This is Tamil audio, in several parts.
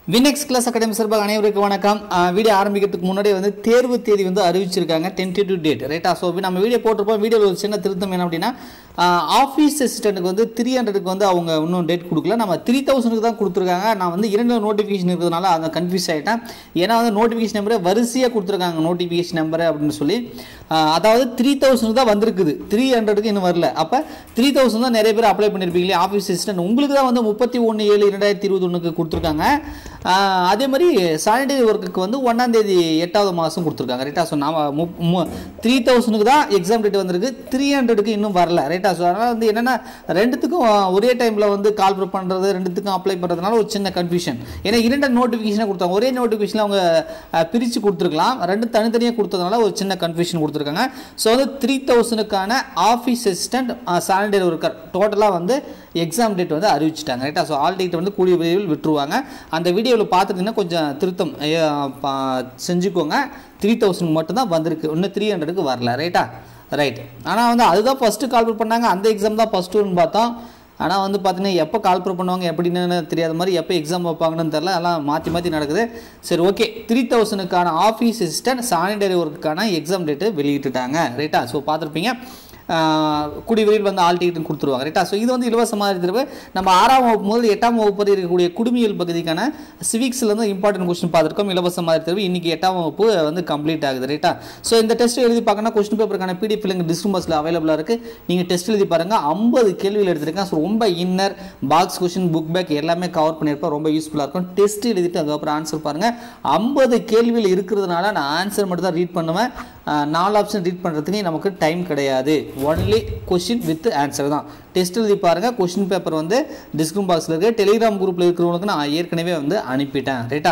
வினெக்ஸ் கிளாஸ் அகாடமி சார்பாக அனைவருக்கும் வணக்கம் அஹ் வீடியோ ஆரம்பிக்கிறதுக்கு முன்னாடி வந்து தேர்வு தேதி வந்து அறிவிச்சிருக்காங்க டென்டேட்டிவ் டேட் ரைட்டா ஸோ நம்ம வீடியோ போட்டிருப்போம் வீடியோவில் ஒரு சின்ன திருத்தம் என்ன அப்படின்னா ஆஃபீஸ் அசிஸ்டண்ட்டுக்கு வந்து த்ரீ ஹண்ட்ரடுக்கு வந்து அவங்க இன்னும் டேட் கொடுக்கல நம்ம த்ரீ தௌசண்ட்க்கு தான் கொடுத்துருக்காங்க நான் வந்து இரண்டு நோட்டிஃபிகேஷன் இருக்கிறதுனால அந்த கன்ஃபியூஸ் ஆகிட்டேன் ஏன்னா வந்து நோட்டிஃபிகேஷன் நம்பரை வரிசையாக கொடுத்துருக்காங்க நோட்டிஃபிகேஷன் நம்பர் அப்படின்னு சொல்லி அஹ் அதாவது த்ரீ தௌசண்ட் தான் வந்திருக்குது த்ரீ ஹண்ட்ரடுக்கு இன்னும் வரல அப்போ த்ரீ தௌசண்ட் தான் நிறைய பேர் அப்ளை பண்ணியிருப்பீங்களே ஆஃபீஸ் அசிஸ்டன்ட் உங்களுக்கு தான் வந்து முப்பத்தி ஒன்று ஏழு இரண்டாயிரத்தி இருபத்தொன்னுக்கு கொடுத்துருக்காங்க ஆஹ் அதே மாதிரி சானிடரி ஒர்க்குக்கு வந்து ஒன்றாம் தேதி எட்டாவது மாதம் கொடுத்துருக்காங்க ரைட்டா ஸோ நாம த்ரீ தௌசண்ட்க்கு தான் எக்ஸாம் டேட் வந்திருக்கு த்ரீ ஹண்ட்ரடுக்கு இன்னும் வரல ரைட்டா ஸோ அதனால் வந்து என்னென்னா ரெண்டுத்துக்கும் ஒரே டைமில் வந்து கால் பண்ணுறது ரெண்டுத்துக்கும் அப்ளை பண்ணுறதுனால ஒரு சின்ன கன்ஃபியூஷன் ஏன்னா இரண்டு நோட்டிஃபிகேஷனை கொடுத்தாங்க ஒரே நோட்டிஃபிகேஷனில் அவங்க பிரித்து கொடுத்துருக்கலாம் ரெண்டு தனித்தனியாக கொடுத்ததுனால ஒரு சின்ன கன்ஃபியூஷன் கொடுத்துருக்காங்க ஸோ வந்து த்ரீ தௌசண்ட்க்கான ஆஃபீஸ் அசிஸ்டன்ட் சானிடரி ஒர்க்கர் டோட்டலாக வந்து எக்ஸாம் டேட் வந்து அறிவிச்சிட்டாங்க ரைட்டா ஸோ ஆல் டேட் வந்து கூடிய விரைவில் விட்டுருவாங்க அந்த வீடியோவில் பார்த்துட்டிங்கன்னா கொஞ்சம் திருத்தம் ஐயா, பா- செஞ்சுக்கோங்க த்ரீ தௌசண்ட் மட்டும்தான் வந்திருக்கு இன்னும் த்ரீ ஹண்ட்ரடுக்கு வரல ரைட்டா ரைட் ஆனால் வந்து அதுதான் ஃபஸ்ட்டு கால் பண்ணாங்க அந்த எக்ஸாம் தான் ஃபஸ்ட்டுன்னு பார்த்தோம் ஆனால் வந்து பார்த்தீங்கன்னா எப்போ கால் பண்ணுவாங்க எப்படின்னு தெரியாத மாதிரி எப்போ எக்ஸாம் வைப்பாங்கன்னு தெரில எல்லாம் மாற்றி மாற்றி நடக்குது சரி ஓகே த்ரீ தௌசண்ட்க்கான ஆஃபீஸ் அசிஸ்டன்ட் சானிடரி ஒர்க்குக்கான எக்ஸாம் டேட்டு வெளியிட்டுட்டாங்க ரைட்டா ஸோ பார்த்துருப்பீங்க கூடிய விரைவில் வந்து ஆல் டிக்கெட் கொடுத்துருவாங்க ரைட்டா ஸோ இது வந்து இலவசமாக இருக்கிறது நம்ம ஆறாம் வகுப்பு முதல் எட்டாம் வகுப்பு வரை இருக்கக்கூடிய குடிமியல் பகுதிக்கான சிவிக்ஸில் வந்து இம்பார்ட்டன்ட் கொஸ்டின் பார்த்துருக்கோம் இலவசமாக இருக்கிறது இன்னைக்கு எட்டாம் வகுப்பு வந்து கம்ப்ளீட் ஆகுது ரைட்டா ஸோ இந்த டெஸ்ட் எழுதி பார்க்கணும் கொஸ்டின் பேப்பருக்கான பிடிஎஃப் லிங்க் டிஸ்கிரிப் பாக்ஸில் அவைலபிளாக இருக்குது நீங்கள் டெஸ்ட் எழுதி பாருங்கள் ஐம்பது கேள்விகள் எடுத்திருக்கேன் ஸோ ரொம்ப inner box question book back எல்லாமே கவர் பண்ணியிருப்பேன் ரொம்ப யூஸ்ஃபுல்லாக இருக்கும் டெஸ்ட் எழுதிட்டு அதுக்கப்புறம் ஆன்சர் பாருங்கள் ஐம்பது கேள்விகள் இருக்கிறதுனால நான் ஆன்சர் மட்டும் தான் ரீட் பண்ணுவேன் ஆஹ் நாலு ஆப்ஷன் ரீட் பண்ணுறதுக்கு நமக்கு டைம் கிடையாது ஒன்லி கொஷின் வித் ஆன்சர் தான் டெஸ்ட் எழுதி பாருங்கள் கொஷின் பேப்பர் வந்து டிஸ்கிரிப் பாக்ஸில் இருக்குது டெலிகிராம் குரூப்பில் இருக்கிறவங்களுக்கு நான் ஏற்கனவே வந்து அனுப்பிட்டேன் ரைட்டா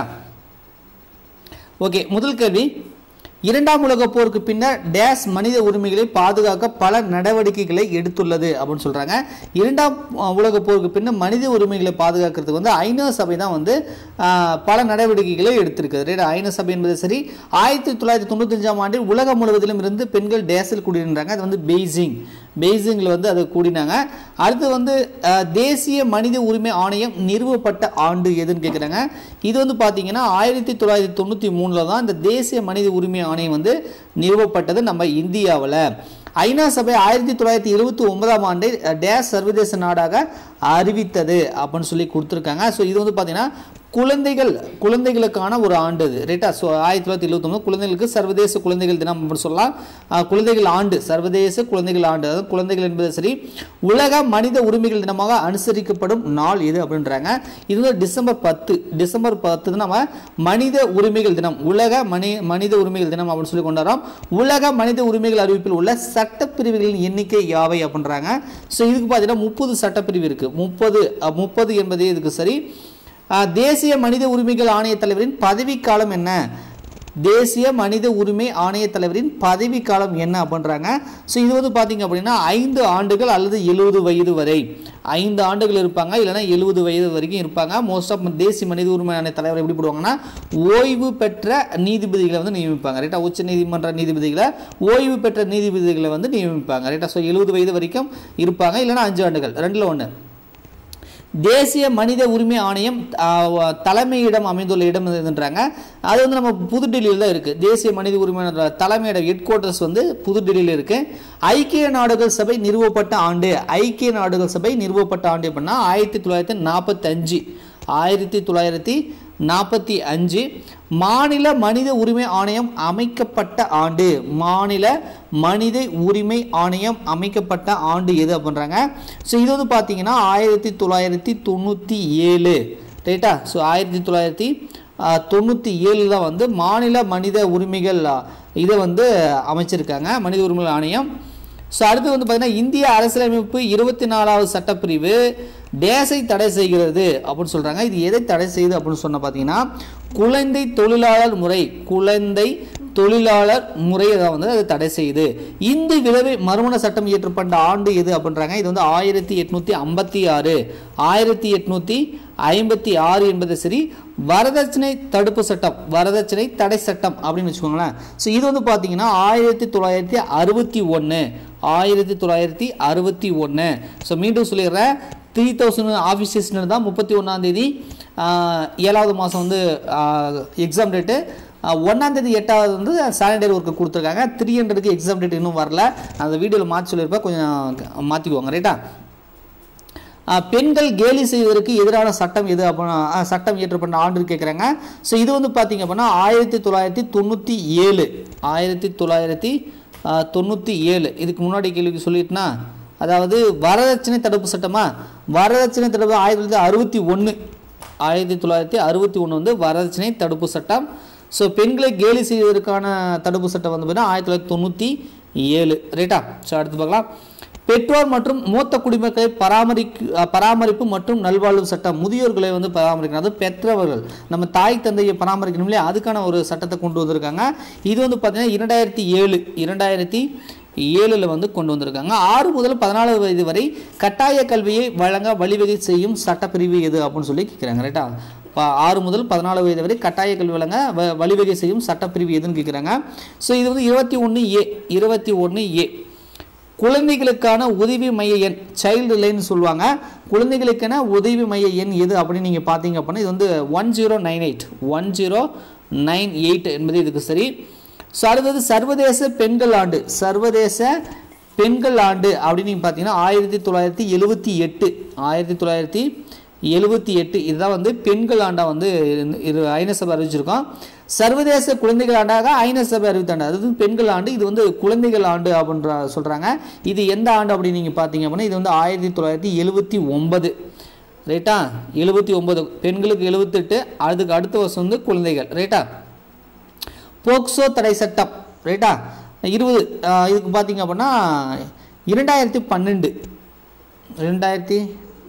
ஓகே முதல் கேள்வி இரண்டாம் உலகப் போருக்கு பின்னர் டேஸ் மனித உரிமைகளை பாதுகாக்க பல நடவடிக்கைகளை எடுத்துள்ளது அப்படின்னு சொல்றாங்க இரண்டாம் அஹ், உலகப் போருக்கு பின்னர் மனித உரிமைகளை பாதுகாக்கிறதுக்கு வந்து ஐநா சபை தான் வந்து ஆஹ், பல நடவடிக்கைகளை எடுத்திருக்குது ரைட் ஐநா சபை என்பது சரி ஆயிரத்தி தொள்ளாயிரத்தி தொண்ணூத்தஞ்சாம் ஆண்டில் உலகம் முழுவதிலும் இருந்து பெண்கள் டேஸில் கூடியிருந்தாங்க அது வந்து பெய்ஜிங் பெய்ஜிங்கில் வந்து அதை கூடினாங்க அடுத்து வந்து அஹ், தேசிய மனித உரிமை ஆணையம் நிறுவப்பட்ட ஆண்டு எதுன்னு கேட்குறாங்க இது வந்து பார்த்தீங்கன்னா ஆயிரத்தி தொள்ளாயிரத்தி தொண்ணூற்றி மூணில் தான் இந்த தேசிய மனித உரிமை ஆணையம் வந்து நிறுவப்பட்டது நம்ம இந்தியாவில் ஐநா சபை ஆயிரத்தி தொள்ளாயிரத்தி இருபத்தி ஒன்பதாம் ஆண்டு அஹ், டேஸ் சர்வதேச நாடாக அறிவித்தது அப்படின்னு சொல்லி கொடுத்துருக்காங்க ஸோ இது வந்து பார்த்தீங்கன்னா குழந்தைகள் குழந்தைகளுக்கான ஒரு ஆண்டு இது ரைட்டா ஸோ ஆயிரத்தி தொள்ளாயிரத்தி எழுபத்தொம்பது குழந்தைகளுக்கு சர்வதேச குழந்தைகள் தினம் அப்படின்னு சொல்லலாம் அஹ், குழந்தைகள் ஆண்டு சர்வதேச குழந்தைகள் ஆண்டு அதாவது குழந்தைகள் என்பது சரி உலக மனித உரிமைகள் தினமாக அனுசரிக்கப்படும் நாள் இது அப்படின்றாங்க இது வந்து டிசம்பர் பத்து டிசம்பர் பத்து நம்ம மனித உரிமைகள் தினம் உலக மனி மனித உரிமைகள் தினம் அப்படின்னு சொல்லி கொண்டாடுறோம் உலக மனித உரிமைகள் அறிவிப்பில் உள்ள சட்டப்பிரிவுகளின் எண்ணிக்கை யாவை அப்படின்றாங்க ஸோ இதுக்கு பார்த்தீங்கன்னா முப்பது சட்டப்பிரிவு இருக்குது முப்பது முப்பது என்பதே இதுக்கு சரி அஹ், தேசிய மனித உரிமைகள் ஆணைய தலைவரின் பதவிக்காலம் என்ன தேசிய மனித உரிமை ஆணைய தலைவரின் பதவி காலம் என்ன அப்படின்றாங்க ஸோ இது வந்து பார்த்தீங்க அப்படின்னா ஐந்து ஆண்டுகள் அல்லது எழுபது வயது வரை ஐந்து ஆண்டுகள் இருப்பாங்க இல்லைன்னா எழுபது வயது வரைக்கும் இருப்பாங்க மோஸ்ட் ஆஃப் தேசிய மனித உரிமை ஆணைய தலைவர் எப்படி போடுவாங்கன்னா ஓய்வு பெற்ற நீதிபதிகளை வந்து நியமிப்பாங்க ரைட்டா உச்ச நீதிமன்ற நீதிபதிகளை ஓய்வு பெற்ற நீதிபதிகளை வந்து நியமிப்பாங்க ரைட்டா ஸோ எழுபது வயது வரைக்கும் இருப்பாங்க இல்லைன்னா அஞ்சு ஆண்டுகள் ரெண்டில் ஒன்று தேசிய மனித உரிமை ஆணையம் ஆஹ், தலைமையிடம் அமைந்துள்ள இடம் எதுன்றாங்க அது வந்து நம்ம புதுடெல்லியில் தான் இருக்குது தேசிய மனித உரிமை ஆணைய தலைமையிடம் ஹெட் குவார்ட்டர்ஸ் வந்து புதுடெல்லியில் இருக்குது ஐக்கிய நாடுகள் சபை நிறுவப்பட்ட ஆண்டு ஐக்கிய நாடுகள் சபை நிறுவப்பட்ட ஆண்டு அப்படின்னா ஆயிரத்தி தொள்ளாயிரத்தி நாற்பத்தஞ்சு ஆயிரத்தி தொள்ளாயிரத்தி நாற்பத்தி அஞ்சு மாநில மனித உரிமை ஆணையம் அமைக்கப்பட்ட ஆண்டு மாநில மனித உரிமை ஆணையம் அமைக்கப்பட்ட ஆண்டு எது அப்படின்றாங்க ஸோ இது வந்து பார்த்தீங்கன்னா ஆயிரத்தி தொள்ளாயிரத்தி தொண்ணூற்றி ஏழு ரைட்டா ஸோ ஆயிரத்தி தொள்ளாயிரத்தி ஆஹ், தொண்ணூற்றி ஏழில் தான் வந்து மாநில மனித உரிமைகள் ஆஹ், இதை வந்து அமைச்சிருக்காங்க மனித உரிமைகள் ஆணையம் ஸோ அடுத்து வந்து பார்த்தீங்கன்னா இந்திய அரசியலமைப்பு இருபத்தி நாலாவது சட்டப்பிரிவு டேஸை தடை செய்கிறது அப்படின்னு சொல்கிறாங்க இது எதை தடை செய்யுது அப்படின்னு சொன்ன பார்த்தீங்கன்னா குழந்தை தொழிலாளர் முறை குழந்தை தொழிலாளர் முறையை தான் வந்து அது தடை செய்யுது இந்து விதவை மறுமண சட்டம் இயற்றப்பட்ட ஆண்டு எது அப்படின்றாங்க இது வந்து ஆயிரத்தி எட்நூற்றி ஐம்பத்தி ஆறு ஆயிரத்தி எட்நூற்றி ஐம்பத்தி ஆறு என்பது சரி வரதட்சணை தடுப்பு சட்டம் வரதட்சணை தடை சட்டம் அப்படின்னு வச்சுக்கோங்களேன் ஸோ இது வந்து பார்த்தீங்கன்னா ஆயிரத்தி தொள்ளாயிரத்தி அறுபத்தி ஒன்று ஆயிரத்தி தொள்ளாயிரத்தி அறுபத்தி ஒன்று ஸோ மீண்டும் சொல்லிடுறேன் த்ரீ தௌசண்ட் ஆஃபீஸஸ்னு தான் முப்பத்தி ஒன்றாம் தேதி ஏழாவது மாதம் வந்து எக்ஸாம் டேட்டு ஒன்றாந்தேதி எட்டாவது வந்து சானிடரி ஒர்க்கு கொடுத்துருக்காங்க த்ரீ ஹண்ட்ரடுக்கு எக்ஸாம் டேட் இன்னும் வரல அந்த வீடியோவில் மாற்றி சொல்லியிருப்பேன் கொஞ்சம் மாற்றிக்குவாங்க ரைட்டா ஆஹ் பெண்கள் கேலி செய்வதற்கு எதிரான சட்டம் எது அப்படின்னா ஆஹ் சட்டம் இயற்றப்பட்ட ஆண்டு கேட்குறாங்க ஸோ இது வந்து பார்த்தீங்க அப்படின்னா ஆயிரத்தி தொள்ளாயிரத்தி தொண்ணூற்றி ஏழு ஆயிரத்தி தொள்ளாயிரத்தி ஆஹ் தொண்ணூற்றி ஏழு இதுக்கு முன்னாடி கேள்விக்கு சொல்லிட்டுனா அதாவது வரதட்சணை தடுப்பு சட்டமா வரதட்சணை தடுப்பு ஆயிரத்தி தொள்ளாயிரத்தி அறுபத்தி ஒன்று ஆயிரத்தி தொள்ளாயிரத்தி அறுபத்தி ஒன்று வந்து வரதட்சணை தடுப்பு சட்டம் ஸோ பெண்களை கேலி செய்வதற்கான தடுப்பு சட்டம் வந்து பார்த்தீங்கன்னா ஆயிரத்தி தொள்ளாயிரத்தி தொண்ணூற்றி ஏழு ரைட்டா ஸோ அடுத்து பார்க்கலாம் பெற்றோர் மற்றும் மூத்த குடிமக்களை பராமரிக்கு அஹ் பராமரிப்பு மற்றும் நல்வாழ்வு சட்டம் முதியோர்களை வந்து பராமரிக்கணும் அது பெற்றவர்கள் நம்ம தாய் தந்தையை பராமரிக்கணும் இல்லையா அதுக்கான ஒரு சட்டத்தை கொண்டு வந்திருக்காங்க இது வந்து பார்த்தீங்கன்னா இரண்டாயிரத்தி ஏழு இரண்டாயிரத்தி ஏழில் வந்து கொண்டு வந்திருக்காங்க ஆறு முதல் பதினாலு வயது வரை கட்டாய கல்வியை வழங்க வழிவகை செய்யும் சட்டப்பிரிவு எது அப்படின்னு சொல்லி கேட்குறாங்க ரைட்டா ப- ஆறு முதல் பதினாலு வயது வரை கட்டாய கல்வி வழங்க வ- வழிவகை செய்யும் சட்டப்பிரிவு எதுன்னு கேட்குறாங்க ஸோ இது வந்து இருபத்தி ஒன்று ஏ இருபத்தி ஒன்று ஏ குழந்தைகளுக்கான உதவி மைய எண் சைல்டு லைன் சொல்லுவாங்க குழந்தைகளுக்கான உதவி மைய எண் எது அப்படின்னு நீங்கள் பார்த்தீங்க அப்படின்னா இது வந்து one zero nine eight one zero nine eight என்பது இதுக்கு சரி ஸோ அடுத்தது சர்வதேச பெண்கள் ஆண்டு சர்வதேச பெண்கள் ஆண்டு அப்படின்னு நீங்கள் பார்த்தீங்கன்னா ஆயிரத்தி தொள்ளாயிரத்தி எழுபத்தி எட்டு ஆயிரத்தி தொள்ளாயிரத்தி எழுபத்தி எட்டு இதுதான் வந்து பெண்கள் ஆண்டாக வந்து இரு- இரு ஐநா சபை அறிவிச்சிருக்கோம் சர்வதேச குழந்தைகள் ஆண்டாக ஐநா சபை அறிவித்தாண்டு அதாவது பெண்கள் ஆண்டு இது வந்து குழந்தைகள் ஆண்டு அப்படின்ற சொல்கிறாங்க இது எந்த ஆண்டு அப்படின்னு நீங்கள் பார்த்தீங்க அப்படின்னா இது வந்து ஆயிரத்தி தொள்ளாயிரத்தி எழுபத்தி ஒன்பது ரைட்டா எழுபத்தி ஒன்பது பெண்களுக்கு எழுபத்தெட்டு அதுக்கு அடுத்த வருஷம் வந்து குழந்தைகள் ரைட்டா போக்சோ தடை சட்டம் ரைட்டா இருபது ஆஹ் இதுக்கு பார்த்தீங்க அப்படின்னா இரண்டாயிரத்தி பன்னெண்டு ரெண்டாயிரத்தி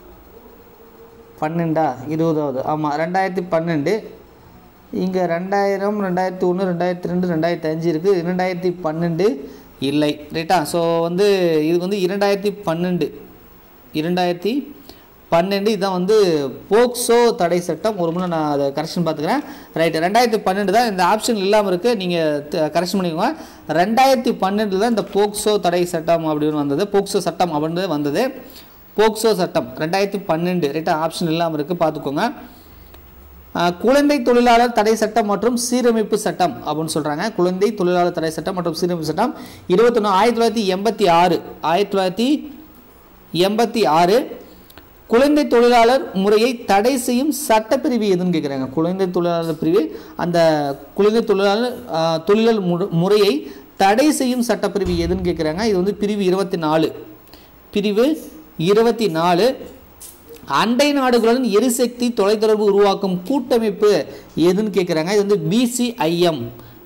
பன்னெண்டா இருபதாவது ஆமாம் ரெண்டாயிரத்தி பன்னெண்டு இங்கே ரெண்டாயிரம் ரெண்டாயிரத்தி ஒன்று ரெண்டாயிரத்தி ரெண்டு ரெண்டாயிரத்தி அஞ்சு இருக்குது இரண்டாயிரத்தி பன்னெண்டு இல்லை ரைட்டா ஸோ வந்து இது வந்து இரண்டாயிரத்தி பன்னெண்டு இரண்டாயிரத்தி பன்னெண்டு இதுதான் வந்து போக்சோ தடை சட்டம் ஒரு முறை நான் அதை கரெக்ஷன் பார்த்துக்கிறேன் ரைட்டு ரெண்டாயிரத்தி பன்னெண்டு தான் இந்த ஆப்ஷன் இல்லாமல் இருக்குது நீங்கள் கரெக்ஷன் பண்ணிக்கோங்க ரெண்டாயிரத்தி பன்னெண்டில் தான் இந்த போக்சோ தடை சட்டம் அப்படின்னு வந்தது போக்சோ சட்டம் அப்படின்னு வந்தது போக்சோ சட்டம் ரெண்டாயிரத்தி பன்னெண்டு ரைட்டா ஆப்ஷன் இல்லாமல் இருக்குது பார்த்துக்கோங்க ஆஹ் குழந்தை தொழிலாளர் தடை சட்டம் மற்றும் சீரமைப்பு சட்டம் அப்படின்னு சொல்கிறாங்க குழந்தை தொழிலாளர் தடை சட்டம் மற்றும் சீரமைப்பு சட்டம் இருபத்தொன்று ஆயிரத்தி தொள்ளாயிரத்தி எண்பத்தி ஆறு ஆயிரத்தி தொள்ளாயிரத்தி எண்பத்தி ஆறு குழந்தை தொழிலாளர் முறையை தடை செய்யும் சட்டப்பிரிவு எதுன்னு கேட்குறாங்க குழந்தை தொழிலாளர் பிரிவு அந்த குழந்தை தொழிலாளர் ஆஹ், தொழிலாளர் மு- முறையை தடை செய்யும் சட்டப்பிரிவு எதுன்னு கேட்குறாங்க இது வந்து பிரிவு இருபத்தி நாலு பிரிவு இருபத்தி நாலு அண்டை நாடுகளுடன் எரிசக்தி தொலைத்தொடர்பு உருவாக்கும் கூட்டமைப்பு எதுன்னு கேட்குறாங்க இது வந்து பிசிஐஎம்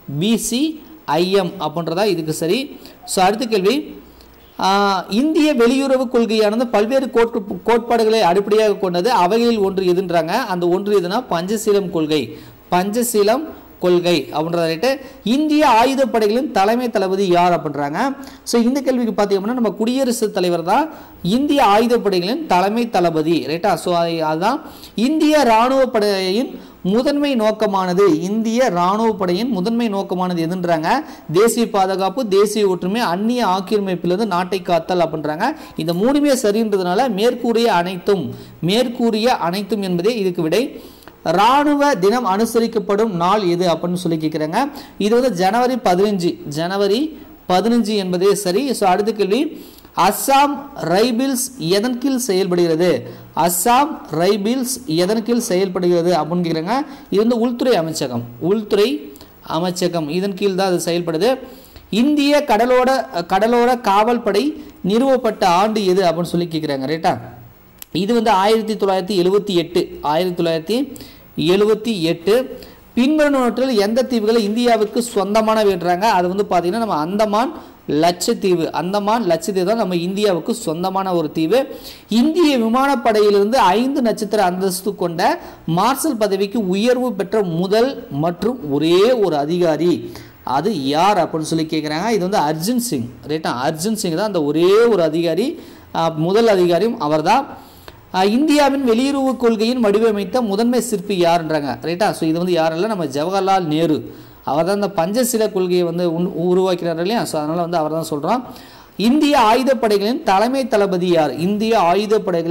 பிசிஐஎம் அப்படின்றதா இதுக்கு சரி ஸோ அடுத்த கேள்வி ஆஹ், இந்திய வெளியுறவு கொள்கையானது பல்வேறு கோட்பு கோட்பாடுகளை அடிப்படையாக கொண்டது அவைகளில் ஒன்று எதுன்றாங்க அந்த ஒன்று எதுனா பஞ்சசீலம் கொள்கை பஞ்சசீலம் கொள்கை அப்படின்றத ரைட்டு இந்திய ஆயுதப்படைகளின் தலைமை தளபதி யார் அப்படின்றாங்க ஸோ இந்த கேள்விக்கு பார்த்தீங்கன்னா நம்ம குடியரசுத் தலைவர் தான் இந்திய ஆயுதப்படைகளின் தலைமை தளபதி ரைட்டா ஸோ அதுதான் இந்திய இராணுவ படையின் முதன்மை நோக்கமானது இந்திய இராணுவ படையின் முதன்மை நோக்கமானது எதுன்றாங்க தேசிய பாதுகாப்பு தேசிய ஒற்றுமை அந்நிய ஆக்கிரமிப்பிலிருந்து நாட்டை காத்தல் அப்படின்றாங்க இந்த மூணுமே சரின்றதுனால மேற்கூறிய அனைத்தும் மேற்கூறிய அனைத்தும் என்பதே இதுக்கு விடை ராணுவ தினம் அனுசரிக்கப்படும் நாள் எது அப்படின்னு சொல்லி கேட்குறாங்க இது வந்து ஜனவரி பதினஞ்சு ஜனவரி பதினஞ்சு என்பதே சரி ஸோ அடுத்த கேள்வி அஸ்ஸாம் ரைபிள்ஸ் எதன் கீழ் செயல்படுகிறது அஸ்ஸாம் ரைபிள்ஸ் எதன் கீழ் செயல்படுகிறது அப்படின்னு கேட்குறாங்க இது வந்து உள்துறை அமைச்சகம் உள்துறை அமைச்சகம் இதன் கீழ் தான் அது செயல்படுது இந்திய கடலோர கடலோர காவல் படை நிறுவப்பட்ட ஆண்டு எது அப்படின்னு சொல்லி கேட்குறாங்க ரைட்டா இது வந்து ஆயிரத்தி தொள்ளாயிரத்தி எழுபத்தி எட்டு ஆயிரத்தி தொள்ளாயிரத்தி எழுபத்தி எட்டு பின்வருவனவற்றில் எந்த தீவுகளை இந்தியாவுக்கு சொந்தமானவைன்றாங்க அது வந்து பார்த்தீங்கன்னா நம்ம அந்தமான் லட்சத்தீவு அந்தமான் லட்சத்தீவு தான் நம்ம இந்தியாவுக்கு சொந்தமான ஒரு தீவு இந்திய விமானப்படையிலிருந்து ஐந்து நட்சத்திர அந்தஸ்து கொண்ட மார்ஷல் பதவிக்கு உயர்வு பெற்ற முதல் மற்றும் ஒரே ஒரு அதிகாரி அது யார் அப்படின்னு சொல்லி கேட்குறாங்க இது வந்து அர்ஜுன் சிங் ரைட்டா அர்ஜுன் சிங் தான் அந்த ஒரே ஒரு அதிகாரி ஆஹ், முதல் அதிகாரியும் அவர்தான் ஆஹ், இந்தியாவின் வெளியுறவு கொள்கையின் வடிவமைத்த முதன்மை சிற்பி யாருன்றாங்க ரைட்டா ஸோ இது வந்து யாரெல்லாம் நம்ம ஜவஹர்லால் நேரு அவர் தான் இந்த பஞ்சசீல கொள்கையை வந்து உன்- உருவாக்கினார் இல்லையா ஸோ அதனால் வந்து அவர் தான் சொல்கிறோம் இந்திய ஆயுதப்படைகளின் தலைமை தளபதி யார் இந்திய ஆயுதப்படைகளின்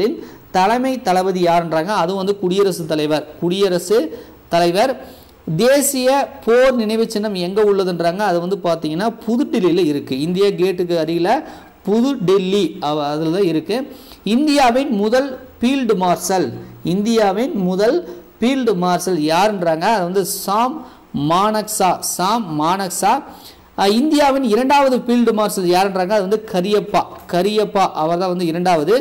தலைமை தளபதி யாருன்றாங்க அதுவும் வந்து குடியரசுத் தலைவர் குடியரசு தலைவர் தேசிய போர் நினைவு சின்னம் எங்கே உள்ளதுன்றாங்க அது வந்து பார்த்தீங்கன்னா புதுடெல்லியில் இருக்குது இந்தியா கேட்டுக்கு அருகில் புதுடெல்லி அதில் தான் இருக்குது இந்தியாவின் முதல் ஃபீல்டு மார்ஷல் இந்தியாவின் முதல் ஃபீல்டு மார்ஷல் யாருன்றாங்க அது வந்து சாம் மானக்சா சாம் மானக்சா அஹ் இந்தியாவின் இரண்டாவது ஃபீல்டு மார்ஷல் யாருன்றாங்க அது வந்து கரியப்பா கரியப்பா அவர் தான் வந்து இரண்டாவது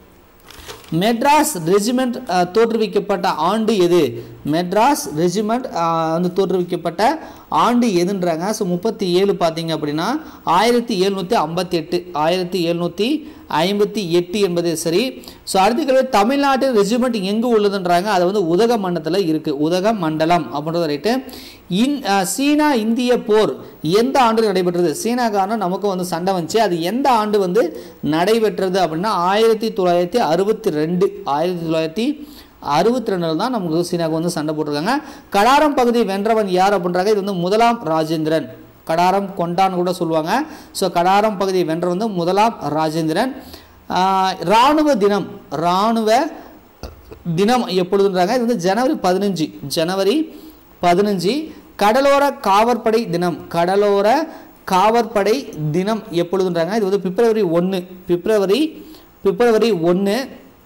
மெட்ராஸ் ரெஜிமெண்ட் அஹ், தோற்றுவிக்கப்பட்ட ஆண்டு எது மெட்ராஸ் ரெஜிமெண்ட் அஹ், வந்து தோற்றுவிக்கப்பட்ட ஆண்டு எதுன்றாங்க ஸோ முப்பத்தி ஏழு பார்த்தீங்க அப்படின்னா ஆயிரத்தி எழுநூற்றி ஐம்பத்தி எட்டு ஆயிரத்தி எழுநூற்றி ஐம்பத்தி எட்டு என்பது சரி ஸோ அடுத்த கேள்வி தமிழ்நாட்டு ரெஜிமெண்ட் எங்கே உள்ளதுன்றாங்க அது வந்து உதக மண்டலத்தில் இருக்குது உதக மண்டலம் அப்படின்றது ரைட்டு இன் அஹ், சீனா இந்திய போர் எந்த ஆண்டு நடைபெற்றது சீனாக்காரன் நமக்கு வந்து சண்டை வந்துச்சு அது எந்த ஆண்டு வந்து நடைபெற்றது அப்படின்னா ஆயிரத்தி தொள்ளாயிரத்தி அறுபத்தி ரெண்டு ஆயிரத்தி தொள்ளாயிரத்தி அறுபத்தி ரெண்டில் தான் நமக்கு சீனாவுக்கு வந்து சண்டை போட்டிருக்காங்க கடாரம் பகுதி வென்றவன் யார் அப்படின்றாங்க இது வந்து முதலாம் ராஜேந்திரன் கடாரம் கொண்டான்னு கூட சொல்லுவாங்க ஸோ கடாரம் பகுதியை வென்ற வந்து முதலாம் ராஜேந்திரன் ஆஹ், இராணுவ தினம் இராணுவ தினம் எப்பொழுதுன்றாங்க இது வந்து ஜனவரி பதினஞ்சு ஜனவரி பதினஞ்சு கடலோர காவற்படை தினம் கடலோர காவற்படை தினம் எப்பொழுதுன்றாங்க இது வந்து பிப்ரவரி ஒன்று பிப்ரவரி பிப்ரவரி ஒன்று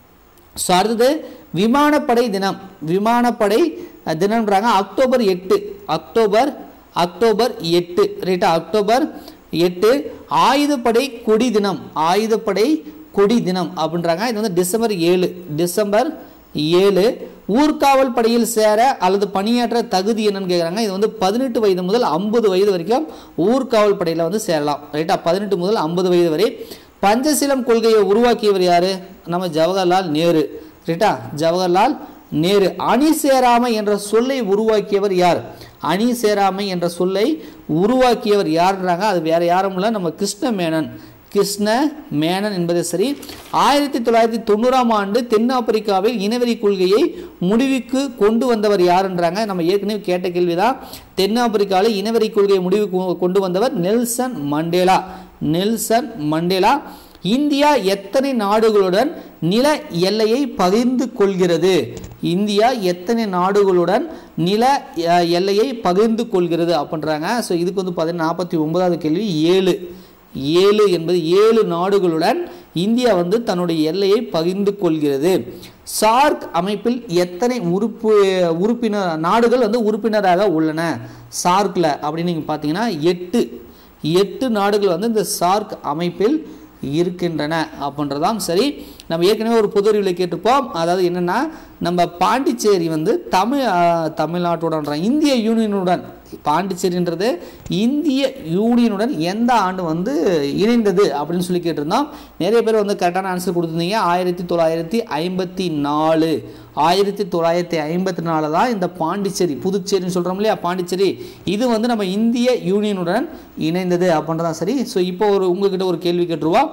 ஸோ அடுத்தது விமானப்படை தினம் விமானப்படை அஹ், தினம்ன்றாங்க அக்டோபர் எட்டு அக்டோபர் அக்டோபர் எட்டு ரைட்டா அக்டோபர் எட்டு ஆயுதப்படை கொடி தினம் ஆயுதப்படை கொடி தினம் அப்படின்றாங்க இது வந்து டிசம்பர் ஏழு டிசம்பர் ஏழு ஊர்காவல் படையில் சேர அல்லது பணியாற்ற தகுதி என்னன்னு கேட்குறாங்க இது வந்து பதினெட்டு வயது முதல் ஐம்பது வயது வரைக்கும் ஊர்காவல் படையில் வந்து சேரலாம் ரைட்டா பதினெட்டு முதல் ஐம்பது வயது வரை பஞ்சசீலம் கொள்கையை உருவாக்கியவர் யாரு நம்ம ஜவஹர்லால் நேரு ரைட்டா ஜவஹர்லால் நேரு அணி சேராமை என்ற சொல்லை உருவாக்கியவர் யார் அணி சேராமை என்ற சொல்லை உருவாக்கியவர் யாருன்றாங்க அது வேற யாரும் இல்லை நம்ம கிருஷ்ண மேனன் கிருஷ்ண மேனன் என்பது சரி ஆயிரத்தி தொள்ளாயிரத்தி தொண்ணூறாம் ஆண்டு தென்னாப்பிரிக்காவில் இனவெறி கொள்கையை முடிவுக்கு கொண்டு வந்தவர் யாருன்றாங்க நம்ம ஏற்கனவே கேட்ட கேள்விதான் தென்னாப்பிரிக்காவில் இனவெறி கொள்கையை முடிவுக்கு கொண்டு வந்தவர் Nelson Mandela Nelson Mandela India எத்தனை நாடுகளுடன் நில எல்லையை பகிர்ந்து கொள்கிறது இந்தியா எத்தனை நாடுகளுடன் நில அஹ், எல்லையை பகிர்ந்து கொள்கிறது அப்படின்றாங்க ஸோ இதுக்கு வந்து பார்த்தீங்கன்னா நாற்பத்தி ஒன்பதாவது கேள்வி ஏழு ஏழு என்பது ஏழு நாடுகளுடன் இந்தியா வந்து தன்னுடைய எல்லையை பகிர்ந்து கொள்கிறது சார்க் அமைப்பில் எத்தனை உறுப்பு உறுப்பினர் நாடுகள் வந்து உறுப்பினராக உள்ளன சார்க்கில் அப்படின்னு நீங்கள் பார்த்தீங்கன்னா எட்டு எட்டு நாடுகள் வந்து இந்த சார்க் அமைப்பில் இருக்கின்றன அப்படின்றதாம் சரி நம்ம ஏற்கனவே ஒரு பொது அறிவில் கேட்டிருப்போம் அதாவது என்னென்னா நம்ம பாண்டிச்சேரி வந்து தமிழ் ஆஹ், தமிழ்நாட்டுடன் இந்திய யூனியனுடன் பாண்டிச்சேரின்றது இந்திய யூனியனுடன் எந்த ஆண்டு வந்து இணைந்தது அப்படின்னு சொல்லி கேட்டிருந்தோம் நிறைய பேர் வந்து கரெக்டான ஆன்சர் கொடுத்துருந்தீங்க ஆயிரத்தி தொள்ளாயிரத்தி ஐம்பத்தி நாலு ஆயிரத்தி தொள்ளாயிரத்தி ஐம்பத்தி நாலு தான் இந்த பாண்டிச்சேரி புதுச்சேரின்னு சொல்கிறோம் இல்லையா பாண்டிச்சேரி இது வந்து நம்ம இந்திய யூனியனுடன் இணைந்தது அப்படின்றதான் சரி ஸோ இப்போ ஒரு உங்ககிட்ட ஒரு கேள்வி கேட்டுருவோம்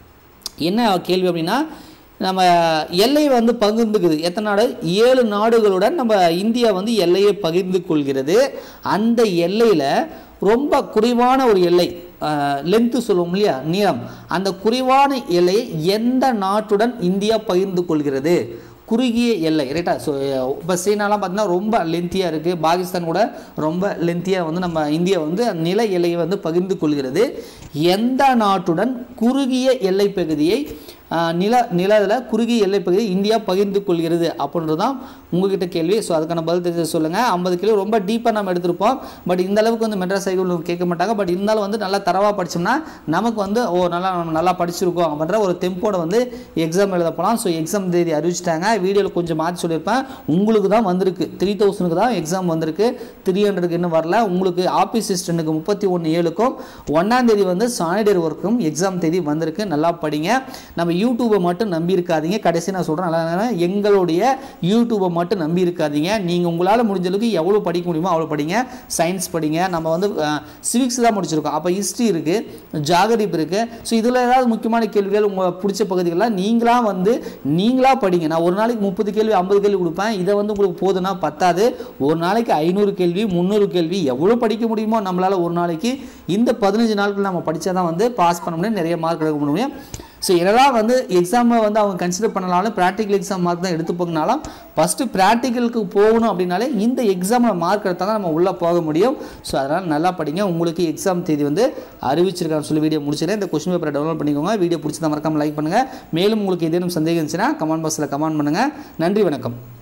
என்ன கேள்வி அப்படின்னா நம்ம எல்லையை வந்து பகிர்ந்துக்குது எத்தனை நாடு ஏழு நாடுகளுடன் நம்ம இந்தியா வந்து எல்லையை பகிர்ந்து கொள்கிறது அந்த எல்லையில் ரொம்ப குறைவான ஒரு எல்லை லென்த்து சொல்லுவோம் இல்லையா நீளம் அந்த குறைவான எல்லையை எந்த நாட்டுடன் இந்தியா பகிர்ந்து கொள்கிறது குறுகிய எல்லை ரைட்டா ஸோ இப்போ சீனாலாம் பார்த்தீங்கன்னா ரொம்ப லென்த்தியாக இருக்குது பாகிஸ்தான் கூட ரொம்ப லென்த்தியாக வந்து நம்ம இந்தியா வந்து நில எல்லையை வந்து பகிர்ந்து கொள்கிறது எந்த நாட்டுடன் குறுகிய எல்லை பகுதியை ஆஹ், நில நிலத்தில் குறுகிய எல்லை பகுதியை இந்தியா பகிர்ந்து கொள்கிறது அப்படின்றது தான் உங்ககிட்ட கேள்வி ஸோ அதுக்கான பதில் தெரிஞ்சு சொல்லுங்கள் ஐம்பது கேள்வி ரொம்ப டீப்பாக நம்ம எடுத்திருப்போம் பட் இந்த அளவுக்கு வந்து மெட்ராஸ் சைக்கிள் கேட்க மாட்டாங்க பட் இருந்தாலும் வந்து நல்லா தரவாக படிச்சோம்னா நமக்கு வந்து ஓ நல்லா நம்ம நல்லா படிச்சிருக்கோம் அப்படின்ற ஒரு தெம்போட வந்து எக்ஸாம் எழுத போகலாம் ஸோ எக்ஸாம் தேதி அறிவிச்சிட்டாங்க வீடியோவில் கொஞ்சம் மாற்றி சொல்லியிருப்பேன் உங்களுக்கு தான் வந்திருக்கு த்ரீ தௌசண்ட்க்கு தான் எக்ஸாம் வந்திருக்கு த்ரீ ஹண்ட்ரடுக்கு இன்னும் வரல உங்களுக்கு ஆஃபீஸ் அசிஸ்டண்ட்டுக்கு முப்பத்தி ஒன்று ஏழுக்கும் ஒன்றாம் தேதி வந்து சானிடரி ஒர்க்கும் எக்ஸாம் தேதி வந்திருக்கு நல்லா படிங்க நம்ம யூடியூப்பை மட்டும் நம்பி இருக்காதீங்க கடைசி நான் சொல்கிறேன் நல்லா நேரம் எங்களுடைய யூடியூப்பை மட்டும் நம்பி இருக்காதீங்க நீங்கள் உங்களால் முடிஞ்ச அளவுக்கு எவ்வளோ படிக்க முடியுமோ அவ்வளோ படிங்க சயின்ஸ் படிங்க நம்ம வந்து சிவிக்ஸ் தான் முடிச்சிருக்கோம் அப்போ ஹிஸ்ட்ரி இருக்குது ஜாகிரபி இருக்குது ஸோ இதில் ஏதாவது முக்கியமான கேள்விகள் உங்கள் பிடிச்ச பகுதிகளில் நீங்களாக வந்து நீங்களாக படிங்க நான் ஒரு நாளைக்கு முப்பது கேள்வி ஐம்பது கேள்வி கொடுப்பேன் இதை வந்து உங்களுக்கு போதுன்னா பத்தாது ஒரு நாளைக்கு ஐநூறு கேள்வி முந்நூறு கேள்வி எவ்வளோ படிக்க முடியுமோ நம்மளால் ஒரு நாளைக்கு இந்த பதினஞ்சு நாட்கள் நம்ம படித்தா தான் வந்து பாஸ் பண்ண முடியும் நிறைய மார்க் எடுக்க முடியும் ஸோ என்னதான் வந்து எக்ஸாமை வந்து அவங்க கன்சிடர் பண்ணலாலும் ப்ராக்டிக்கல் எக்ஸாம் மார்க் தான் எடுத்து போகனாலும் ஃபஸ்ட்டு ப்ராக்டிக்கலுக்கு போகணும் அப்படின்னாலே இந்த எக்ஸாமில் மார்க் எடுத்தால் தான் நம்ம உள்ளே போக முடியும் ஸோ அதனால் நல்லா படிங்க உங்களுக்கு எக்ஸாம் தேதி வந்து அறிவிச்சிருக்கான்னு சொல்லி வீடியோ முடிச்சிடறேன் இந்த கொஸ்டின் பேப்பரை டவுன்லோட் பண்ணிக்கோங்க வீடியோ பிடிச்சதா மறக்காம லைக் பண்ணுங்கள் மேலும் உங்களுக்கு ஏதேனும் சந்தேகம் இருந்துச்சுன்னா கமெண்ட் பாக்ஸில் கமெண்ட் பண்ணுங்கள் நன்றி வணக்கம்